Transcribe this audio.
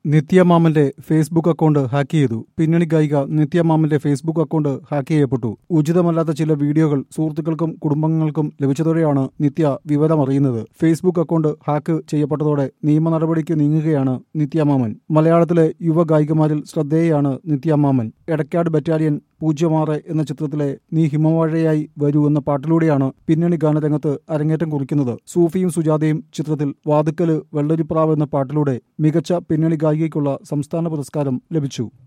നിത്യമാമന്റെ Facebook account hack ചെയ്തു പിന്നണി ഗായിക നിത്യമാമന്റെ ഫേസ്ബുക്ക് അക്കൗണ്ട് ഹാക്ക് ചെയ്യപ്പെട്ടു ഉചിതമല്ലാത്ത ചില വീഡിയോകൾ സുഹൃത്തുക്കൾക്കും കുടുംബങ്ങൾക്കും ലഭിച്ചതോടെയാണ് നിത്യ വിവരമറിയുന്നത് ഫേസ്ബുക്ക് അക്കൗണ്ട് ഹാക്ക് ചെയ്യപ്പെട്ടതോടെ നിയമ നടപടിക്ക് നീങ്ങുകയാണ് നിത്യമാമൻ മലയാളത്തിലെ യുവ ഗായികമാരിൽ ശ്രദ്ധേയയാണ് നിത്യമാമൻ എടക്കാട് ബറ്റാലിയൻ പൂജ്യം ആറ് എന്ന ചിത്രത്തിലെ നീ ഹിമവാഴയായി വരൂ എന്ന പാട്ടിലൂടെയാണ് പിന്നണി ഗാനരംഗത്ത് അരങ്ങേറ്റം കുറിക്കുന്നത് സൂഫിയും സുജാതയും ചിത്രത്തിൽ വാതുക്കല് വെള്ളരിപ്രാവ് എന്ന പാട്ടിലൂടെ മികച്ച പിന്നണി ഗായികയ്ക്കുള്ള സംസ്ഥാന പുരസ്കാരം ലഭിച്ചു